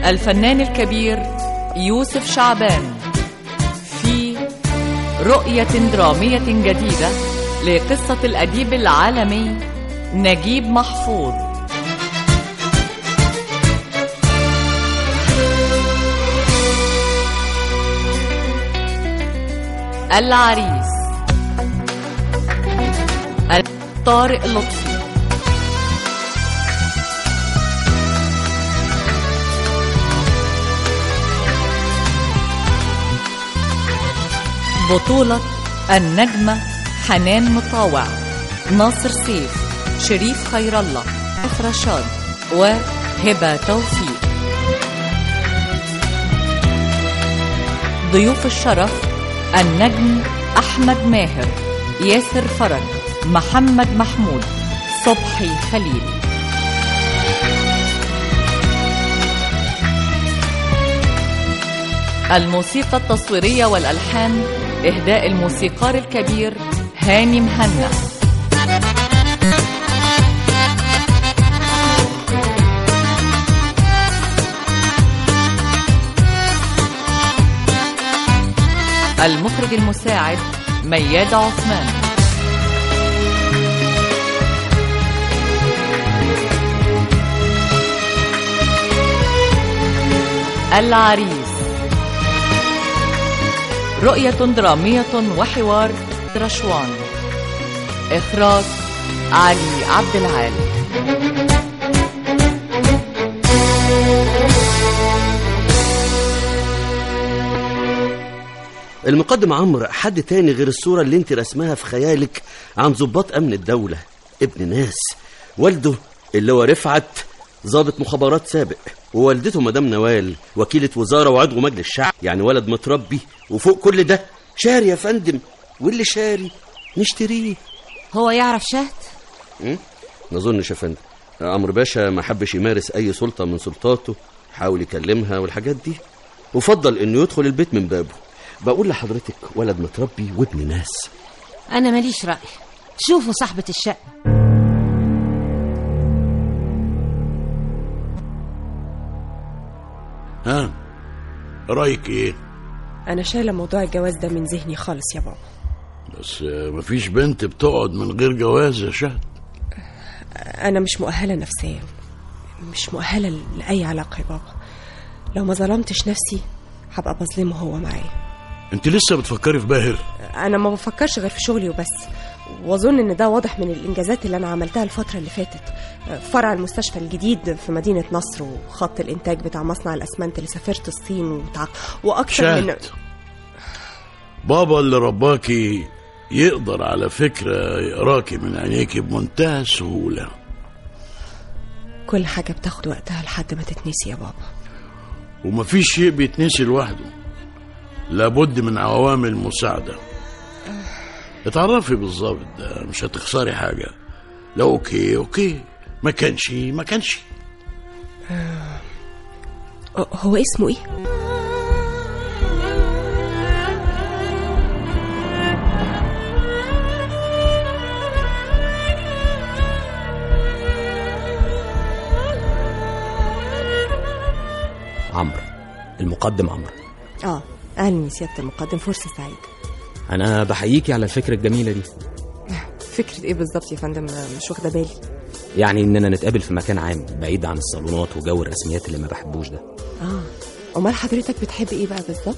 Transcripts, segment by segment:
الفنان الكبير يوسف شعبان في رؤية درامية جديدة لقصة الأديب العالمي نجيب محفوظ العريس طارق لطفي بطولة النجمة حنان مطاوع ناصر سيف شريف خير الله رشاد وهبة توفيق ضيوف الشرف النجم أحمد ماهر ياسر فرج محمد محمود صبحي خليل الموسيقى التصويرية والألحان إهداء الموسيقار الكبير هاني مهنا المخرج المساعد مياد عثمان العريس رؤية درامية وحوار رشوان إخراج علي عبد العالي المقدم عمرو حد تاني غير الصورة اللي انت رسمها في خيالك عن ضباط أمن الدولة ابن ناس والده اللي هو رفعت ضابط مخابرات سابق ووالدته مدام نوال وكيلة وزارة وعضو مجلس الشعب يعني ولد متربي وفوق كل ده شاري يا فندم واللي شاري نشتريه هو يعرف شهد م? ما اظنش يا فندم عمرو باشا ما حبش يمارس اي سلطه من سلطاته حاول يكلمها والحاجات دي وفضل انه يدخل البيت من بابه بقول لحضرتك ولد متربي وابن ناس انا ماليش راي شوفوا صاحبه الشقه ها رايك ايه انا شايله موضوع الجواز ده من ذهني خالص يا بابا بس آه، مفيش بنت بتقعد من غير جواز يا شهد انا مش مؤهله نفسيا مش مؤهله لاي علاقه يا بابا لو ما ظلمتش نفسي هبقى بظلمه هو معايا انت لسه بتفكري في باهر انا ما بفكرش غير في شغلي وبس واظن ان ده واضح من الانجازات اللي انا عملتها الفتره اللي فاتت فرع المستشفى الجديد في مدينه نصر وخط الانتاج بتاع مصنع الاسمنت اللي سافرت الصين وتع... واكثر من شهد بابا اللي رباكي يقدر على فكرة يقراكي من عينيكي بمنتهى السهولة كل حاجه بتاخد وقتها لحد ما تتنسي يا بابا ومفيش شيء بيتنسي لوحده لابد من عوامل مساعدة اتعرفي بالظبط ده مش هتخسري حاجة لو اوكي اوكي ما كانش ما كانش هو اسمه ايه عمرو المقدم عمرو اه اهلا يا سياده المقدم فرصه سعيده انا بحييكي على الفكره الجميله دي فكره ايه بالظبط يا فندم مش واخده بالي يعني اننا نتقابل في مكان عام بعيد عن الصالونات وجو الرسميات اللي ما بحبوش ده اه امال حضرتك بتحب ايه بقى بالظبط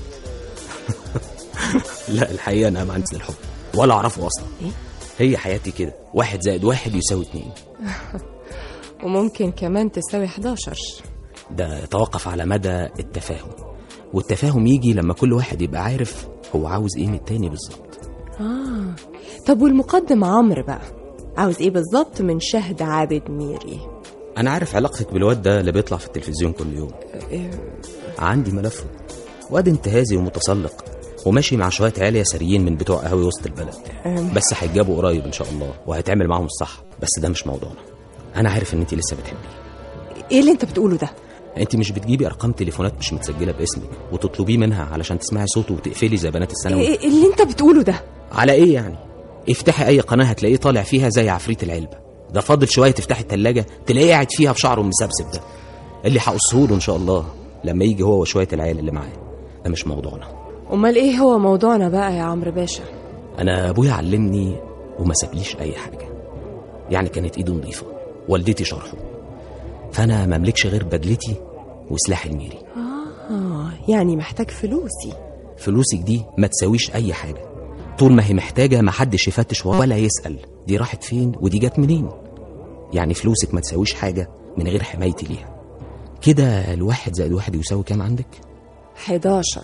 لا الحقيقه انا ما عندي الحب ولا اعرفه اصلا ايه هي حياتي كده واحد زائد واحد يساوي اتنين وممكن كمان تساوي 11 ده يتوقف على مدى التفاهم والتفاهم يجي لما كل واحد يبقى عارف هو عاوز ايه من التاني بالظبط اه طب والمقدم عمرو بقى عاوز ايه بالظبط من شهد عابد ميري انا عارف علاقتك بالواد ده اللي بيطلع في التلفزيون كل يوم عندي ملفه واد انتهازي ومتسلق وماشي مع شويه عيال يساريين من بتوع قهوه وسط البلد أم. بس هيتجابوا قريب ان شاء الله وهيتعمل معاهم الصح بس ده مش موضوعنا انا عارف ان انت لسه بتحبيه ايه اللي انت بتقوله ده انت مش بتجيبي ارقام تليفونات مش متسجله باسمك وتطلبيه منها علشان تسمعي صوته وتقفلي زي بنات الثانوي ايه اللي انت بتقوله ده على ايه يعني افتحي اي قناه هتلاقيه طالع فيها زي عفريت العلبه ده فاضل شويه تفتحي التلاجة تلاقيه قاعد فيها بشعره المسبسب ده اللي هقصهوله ان شاء الله لما يجي هو وشويه العيال اللي معاه ده مش موضوعنا امال ايه هو موضوعنا بقى يا عمرو باشا انا ابويا علمني وما سابليش اي حاجه يعني كانت ايده نظيفه والدتي شرحه فانا ما املكش غير بدلتي وسلاح الميري اه يعني محتاج فلوسي فلوسك دي ما تساويش اي حاجه طول ما هي محتاجه ما حدش يفتش ولا يسال دي راحت فين ودي جت منين يعني فلوسك ما تساويش حاجه من غير حمايتي ليها كده الواحد زائد واحد يساوي كام عندك 11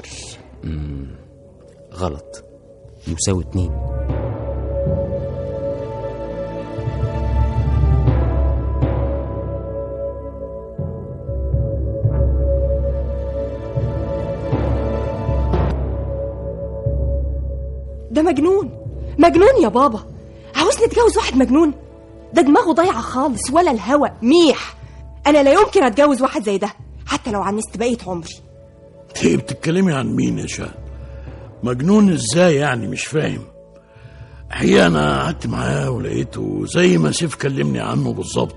غلط يساوي اتنين ده مجنون مجنون يا بابا عاوزني اتجوز واحد مجنون ده دماغه ضايعه خالص ولا الهوى ميح انا لا يمكن اتجوز واحد زي ده حتى لو عنست بقيه عمري ايه بتتكلمي عن مين يا شاه مجنون ازاي يعني مش فاهم الحقيقة أنا قعدت معاه ولقيته زي ما سيف كلمني عنه بالظبط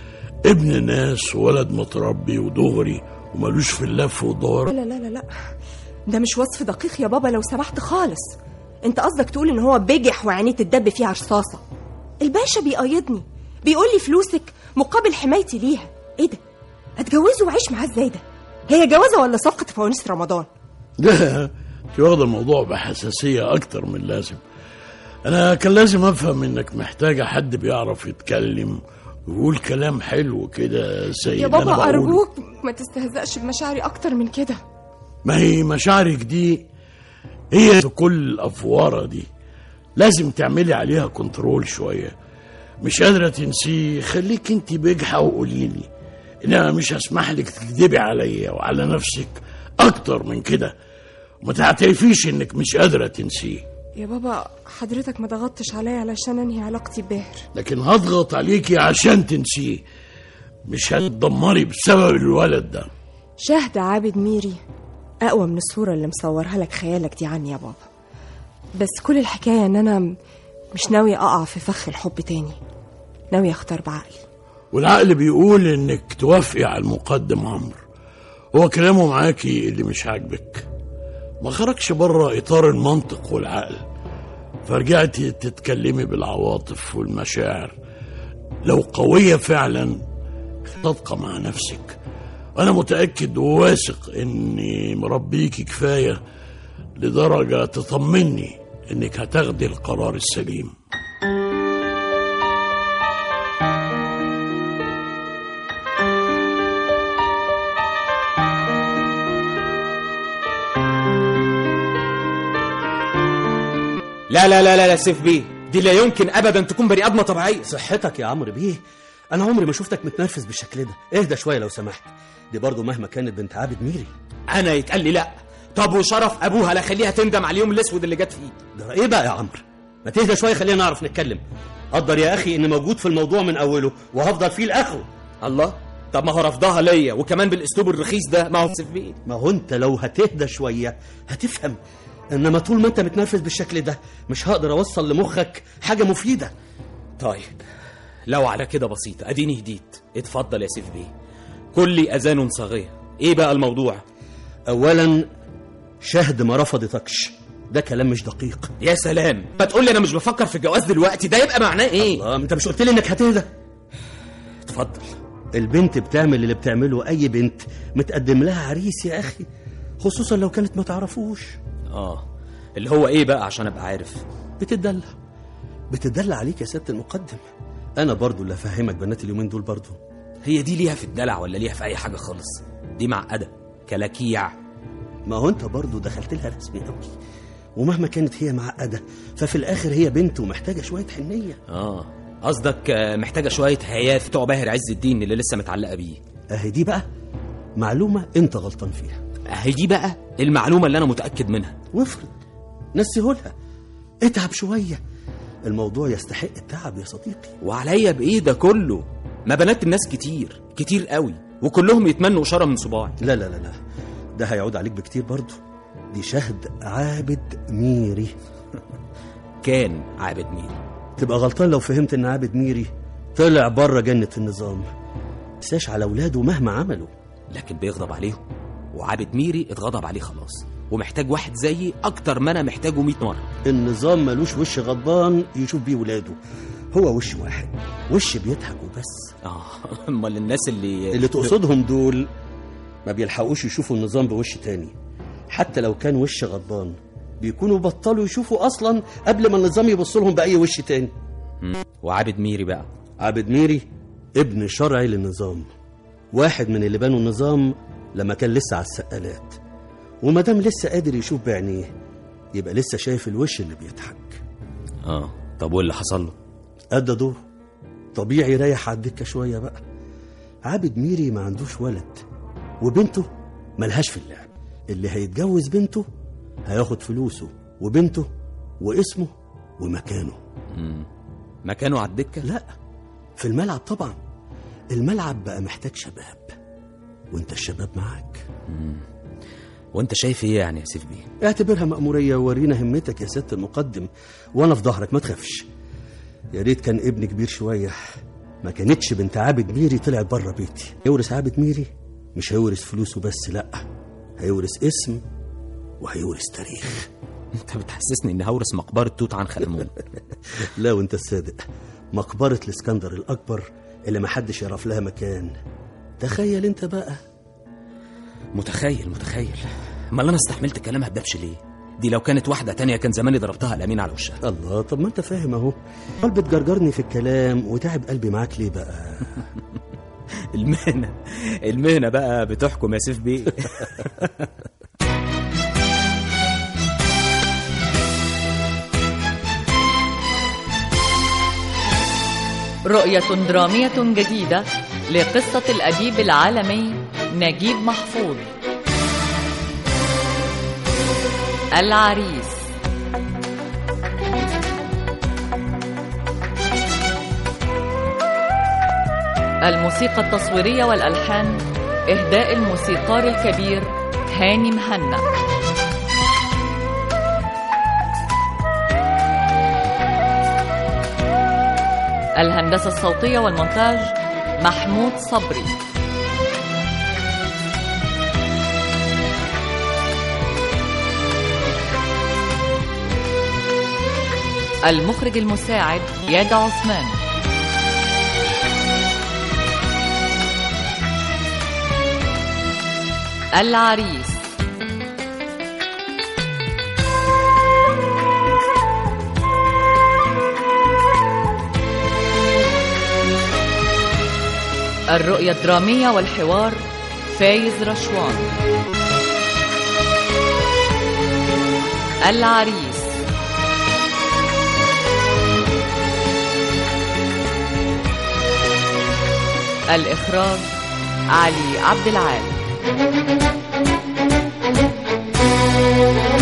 ابن ناس وولد متربي ودغري وملوش في اللف والدوران لا لا لا لا ده مش وصف دقيق يا بابا لو سمحت خالص انت قصدك تقول ان هو بجح وعينيه تدب فيها رصاصه الباشا بيقيدني بيقول لي فلوسك مقابل حمايتي ليها ايه ده اتجوزه واعيش معاه ازاي ده هي جوازه ولا صفقه فوانيس رمضان ده انت واخدة الموضوع بحساسية أكتر من لازم أنا كان لازم أفهم إنك محتاجة حد بيعرف يتكلم ويقول كلام حلو كده زي يا اللي أنا بابا بقوله. ارجوك ما تستهزأش بمشاعري اكتر من كده ما هي مشاعرك دي هي كل الأفوارة دي لازم تعملي عليها كنترول شوية مش قادرة تنسيه خليك انت بجحة وقولي لي انما مش هسمح لك تكذبي عليا وعلى نفسك اكتر من كده وما تعترفيش انك مش قادرة تنسيه يا بابا حضرتك ما ضغطتش عليا علشان انهي علاقتي بباهر لكن هضغط عليكي عشان تنسيه مش هتدمري بسبب الولد ده شهد عابد ميري اقوى من الصوره اللي مصورها لك خيالك دي عني يا بابا بس كل الحكايه ان انا م- مش ناويه اقع في فخ الحب تاني ناويه اختار بعقلي والعقل بيقول انك توافقي على المقدم عمرو هو كلامه معاكي اللي مش عاجبك ما خرجش بره اطار المنطق والعقل فرجعتي تتكلمي بالعواطف والمشاعر لو قوية فعلا صادقة مع نفسك أنا متأكد وواثق إني مربيكي كفاية لدرجة تطمني إنك هتاخدي القرار السليم لا لا لا لا لا سيف بيه دي لا يمكن ابدا تكون بني ادمه طبيعيه صحتك يا عمرو بيه انا عمري ما شفتك متنرفز بالشكل ده اهدى شويه لو سمحت دي برضه مهما كانت بنت عابد ميري انا يتقال لي لا طب وشرف ابوها لا خليها تندم على اليوم الاسود اللي جت فيه ده ايه بقى يا عمرو ما تهدى شويه خلينا نعرف نتكلم قدر يا اخي اني موجود في الموضوع من اوله وهفضل فيه لاخره الله طب ما هو رفضها ليا وكمان بالاسلوب الرخيص ده ما هو سيف بيه ما هو انت لو هتهدى شويه هتفهم انما طول ما انت متنرفز بالشكل ده مش هقدر اوصل لمخك حاجه مفيده طيب لو على كده بسيطة اديني هديت اتفضل يا سيف بيه كل اذان صاغية ايه بقى الموضوع اولا شهد ما رفضتكش ده كلام مش دقيق يا سلام ما تقول لي انا مش بفكر في الجواز دلوقتي ده يبقى معناه ايه اه انت مش قلت لي انك هتهدى اتفضل البنت بتعمل اللي بتعمله اي بنت متقدم لها عريس يا اخي خصوصا لو كانت ما تعرفوش اه اللي هو ايه بقى عشان ابقى عارف بتدلع بتدلع عليك يا سياده المقدم انا برضو اللي افهمك بنات اليومين دول برضو هي دي ليها في الدلع ولا ليها في اي حاجة خالص دي معقدة كلاكيع ما هو انت برضو دخلت لها رسمي قوي ومهما كانت هي معقده ففي الاخر هي بنت ومحتاجه شويه حنيه اه قصدك آه، محتاجة شوية هياف بتوع باهر عز الدين اللي لسه متعلقة بيه اهي دي بقى معلومه انت غلطان فيها اهي دي بقى المعلومة اللي انا متأكد منها وافرض نسيهولها اتعب شويه الموضوع يستحق التعب يا صديقي وعليا بايه ده كله ما بنات الناس كتير كتير قوي وكلهم يتمنوا اشاره من صباعي لا لا لا لا ده هيعود عليك بكتير برضو دي شهد عابد ميري كان عابد ميري تبقى غلطان لو فهمت ان عابد ميري طلع بره جنة النظام مساش على اولاده مهما عملوا لكن بيغضب عليهم وعابد ميري اتغضب عليه خلاص ومحتاج واحد زيي اكتر ما انا محتاجه 100 مره النظام ملوش وش غضبان يشوف بيه ولاده هو وش واحد وش بيضحك وبس اه امال الناس اللي اللي تقصدهم دول ما بيلحقوش يشوفوا النظام بوش تاني حتى لو كان وش غضبان بيكونوا بطلوا يشوفوا اصلا قبل ما النظام يبص لهم باي وش تاني وعابد ميري بقى عابد ميري ابن شرعي للنظام واحد من اللي بنوا النظام لما كان لسه على السقالات وما دام لسه قادر يشوف بعينيه يبقى لسه شايف الوش اللي بيضحك اه طب وايه اللي حصل له أدى دوره طبيعي يريح على الدكة شوية بقى عابد ميري ما عندوش ولد وبنته ملهاش في اللعب اللي هيتجوز بنته هياخد فلوسه وبنته واسمه ومكانه مكانه على الدكه لا في الملعب طبعا الملعب بقى محتاج شباب وانت الشباب معاك وانت شايف ايه يعني يا سيف بيه اعتبرها مأمورية وورينا همتك يا سيادة المقدم وانا في ظهرك ما تخافش يا ريت كان ابني كبير شوية ما كانتش بنت عابد ميري طلعت بره بيتي يورث عابد ميري مش هيورث فلوسه بس لا هيورث اسم وهيورث تاريخ انت بتحسسني اني هورث مقبره توت عنخ امون لا وانت الصادق مقبرة الاسكندر الأكبر اللي محدش يعرف لها مكان تخيل انت بقى متخيل متخيل امال انا استحملت كلامها الدبش ليه دي لو كانت واحده تانية كان زماني ضربتها الامين على وشها الله طب ما انت فاهم اهو قلب بتجرجرني في الكلام وتعب قلبي معاك ليه بقى المهنه المهنه بقى بتحكم يا سيف بيه رؤية درامية جديدة لقصة الأديب العالمي نجيب محفوظ العريس الموسيقى التصويرية والألحان إهداء الموسيقار الكبير هاني مهنا الهندسة الصوتية والمونتاج محمود صبري المخرج المساعد ياد عثمان العريس الرؤية الدرامية والحوار فايز رشوان العريس الإخراج علي عبد العال